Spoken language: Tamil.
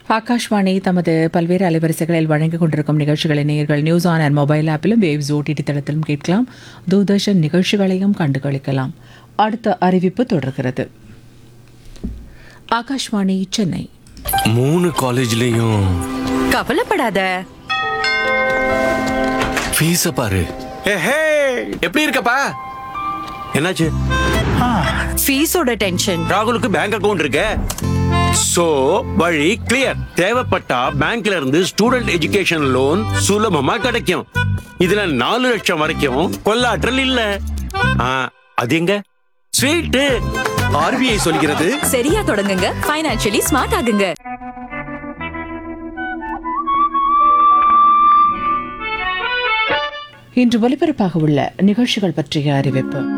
ஆகாஷ்வாணி தமது பல்வேறு அலைவரிசைகளில் வழங்கிக் கொண்டிருக்கும் நிகழ்ச்சிகளை நேயர்கள் நியூஸ் ஆன் அண்ட் மொபைல் ஆப்பிலும் வேவ்ஸ் ஓடிடி தளத்திலும் கேட்கலாம் தூர்தர்ஷன் நிகழ்ச்சிகளையும் கண்டு களிக்கலாம் அடுத்த அறிவிப்பு தொடர்கிறது ஆகாஷ்வாணி சென்னை மூணு காலேஜ்லயும் கவலைப்படாத ஃபீஸ பாரு ஹே எப்படி இருக்கப்பா என்னாச்சு ஃபீஸோட டென்ஷன் ராகுலுக்கு பேங்க் அக்கவுண்ட் இருக்கு சோ வழி கிளியர் தேவைப்பட்டா பேங்க்ல இருந்து ஸ்டூடெண்ட் எஜுகேஷன் லோன் சுலபமா கிடைக்கும் இதுல நாலு லட்சம் வரைக்கும் கொள்ளாற்றல் இல்ல ஆ, அது எங்க ஸ்வீட்டு ஆர்பிஐ சொல்கிறது சரியா தொடங்குங்க ஃபைனான்சியலி ஸ்மார்ட் ஆகுங்க இன்று ஒலிபரப்பாக உள்ள நிகழ்ச்சிகள் பற்றிய அறிவிப்பு